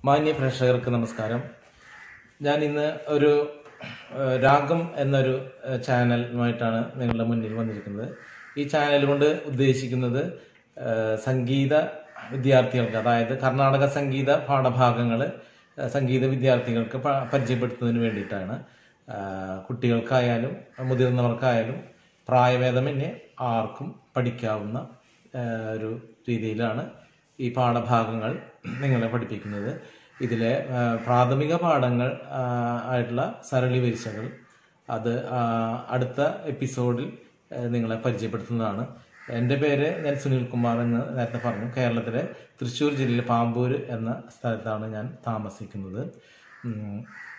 മാന്യ പ്രേക്ഷകർക്ക് നമസ്കാരം ഞാൻ ഇന്ന് ഒരു ഏഹ്, രാഗം എന്നൊരു ഏഹ്, ചാനലുമായിട്ടാണ് നിങ്ങളുടെ മുന്നിൽ വന്നിരിക്കുന്നത് ഈ ചാനൽ കൊണ്ട് ഉദ്ദേശിക്കുന്നത് ഏഹ്, സംഗീത വിദ്യാർത്ഥികൾക്ക് അതായത് കർണാടക സംഗീത പാഠഭാഗങ്ങൾ സംഗീത വിദ്യാർത്ഥികൾക്ക് പ- പരിചയപ്പെടുത്തുന്നതിന് വേണ്ടിയിട്ടാണ് ഏഹ്, കുട്ടികൾക്കായാലും മുതിർന്നവർക്കായാലും പ്രായഭേദമന്യേ ആർക്കും പഠിക്കാവുന്ന ഏഹ്, ഒരു രീതിയിലാണ് ഈ പാഠഭാഗങ്ങൾ നിങ്ങളെ പഠിപ്പിക്കുന്നത് ഇതിലെ ആ, പ്രാഥമിക പാഠങ്ങൾ ആ, ആയിട്ടുള്ള സരളി വരിശകൾ അത് ആ, അടുത്ത എപ്പിസോഡിൽ ആ, നിങ്ങളെ പരിചയപ്പെടുത്തുന്നതാണ് എൻ്റെ പേര് ഞാൻ സുനിൽ കുമാർ എന്ന് നേരത്തെ പറഞ്ഞു കേരളത്തിലെ തൃശ്ശൂർ ജില്ലയിലെ പാമ്പൂർ എന്ന സ്ഥലത്താണ് ഞാൻ താമസിക്കുന്നത് ഉം.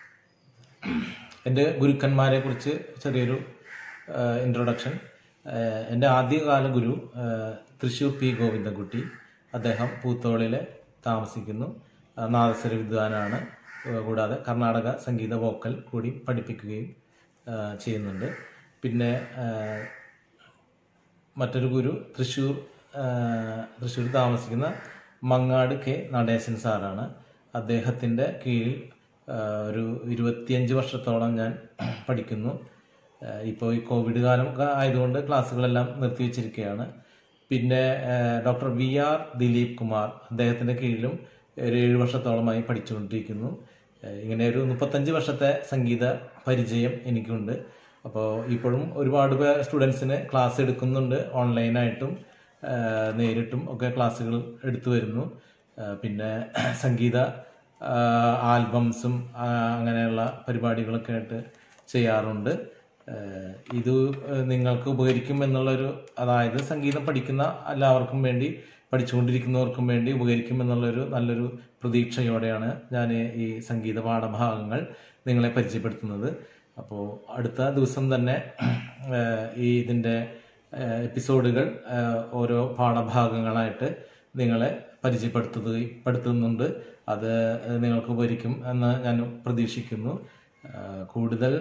എൻ്റെ ഗുരുക്കന്മാരെ കുറിച്ച് ചെറിയൊരു ഇൻട്രൊഡക്ഷൻ എൻ്റെ ആദ്യകാല ഗുരു ആ, തൃശ്ശൂർ പി ഗോവിന്ദൻകുട്ടി അദ്ദേഹം പൂത്തോളിൽ താമസിക്കുന്നു ആ, നാദസ്വര വിദ്വാനാണ് ആ, കൂടാതെ കർണാടക സംഗീത വോക്കൽ കൂടി പഠിപ്പിക്കുകയും ആ, ചെയ്യുന്നുണ്ട് പിന്നെ ആ, മറ്റൊരു ഗുരു തൃശ്ശൂർ ആ, തൃശ്ശൂർ താമസിക്കുന്ന മങ്ങാട് കെ നടേശൻ സാറാണ് അദ്ദേഹത്തിൻ്റെ കീഴിൽ ആ, ഒരു ഇരുപത്തിയഞ്ച് വർഷത്തോളം ഞാൻ പഠിക്കുന്നു ഇപ്പോൾ ഈ കോവിഡ് കാലം ഒക്കെ ആയതുകൊണ്ട് ക്ലാസ്സുകളെല്ലാം നിർത്തിവെച്ചിരിക്കുകയാണ് പിന്നെ doctor V R Dileep Kumar അദ്ദേഹത്തിൻ്റെ കീഴിലും ഒരു ഏഴ് വർഷത്തോളമായി പഠിച്ചുകൊണ്ടിരിക്കുന്നു ഏഹ് ഇങ്ങനെ ഒരു മുപ്പത്തഞ്ച് വർഷത്തെ സംഗീത പരിചയം എനിക്കുണ്ട് അപ്പോൾ ഇപ്പോഴും ഒരുപാട് പേർ സ്റ്റുഡൻസിന് ക്ലാസ് എടുക്കുന്നുണ്ട് ഓൺലൈനായിട്ടും ഏഹ് നേരിട്ടും ഒക്കെ ക്ലാസ്സുകൾ എടുത്തു വരുന്നു ഏഹ് പിന്നെ സംഗീത ആഹ് ആൽബംസും ആഹ് അങ്ങനെയുള്ള പരിപാടികളൊക്കെ ആയിട്ട് ചെയ്യാറുണ്ട് ഏഹ് ഇത് ഏഹ് നിങ്ങൾക്ക് ഉപകരിക്കും എന്നുള്ളൊരു അതായത് സംഗീതം പഠിക്കുന്ന എല്ലാവർക്കും വേണ്ടി പഠിച്ചുകൊണ്ടിരിക്കുന്നവർക്കും വേണ്ടി ഉപകരിക്കും എന്നുള്ളൊരു നല്ലൊരു പ്രതീക്ഷയോടെയാണ് ഞാൻ ഈ സംഗീത പാഠഭാഗങ്ങൾ നിങ്ങളെ പരിചയപ്പെടുത്തുന്നത് അപ്പോൾ അടുത്ത ദിവസം തന്നെ ഏഹ് ഈ ഇതിൻ്റെ ഏഹ് എപ്പിസോഡുകൾ ഏഹ് ഓരോ പാഠഭാഗങ്ങളായിട്ട് നിങ്ങളെ പരിചയപ്പെടുത്തുകയും പെടുത്തുന്നുണ്ട് അത് നിങ്ങൾക്ക് ഉപകരിക്കും എന്ന് ഞാൻ പ്രതീക്ഷിക്കുന്നു ഏഹ് കൂടുതൽ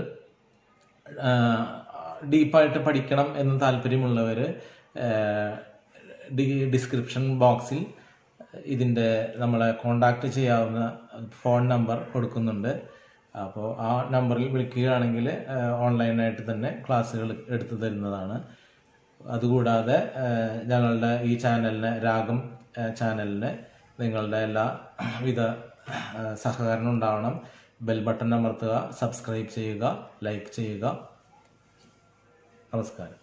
ഡീപ്പായിട്ട് പഠിക്കണം എന്ന് താല്പര്യമുള്ളവർ ഡിസ്ക്രിപ്ഷൻ ബോക്സിൽ ഇതിൻ്റെ നമ്മളെ കോണ്ടാക്ട് ചെയ്യാവുന്ന ഫോൺ നമ്പർ കൊടുക്കുന്നുണ്ട് അപ്പോൾ ആ നമ്പറിൽ വിളിക്കുകയാണെങ്കിൽ ഓൺലൈനായിട്ട് തന്നെ ക്ലാസ്സുകൾ എടുത്തു തരുന്നതാണ് അതുകൂടാതെ ഏഹ്, ഞങ്ങളുടെ ഈ ചാനലിന് രാഗം ഏഹ്, ചാനലിന് നിങ്ങളുടെ എല്ലാ വിധ ഏഹ്, സഹകരണം ഉണ്ടാവണം ബെൽ ബട്ടൺ അമർത്തുക സബ്സ്ക്രൈബ് ചെയ്യുക ലൈക്ക് ചെയ്യുക നമസ്കാരം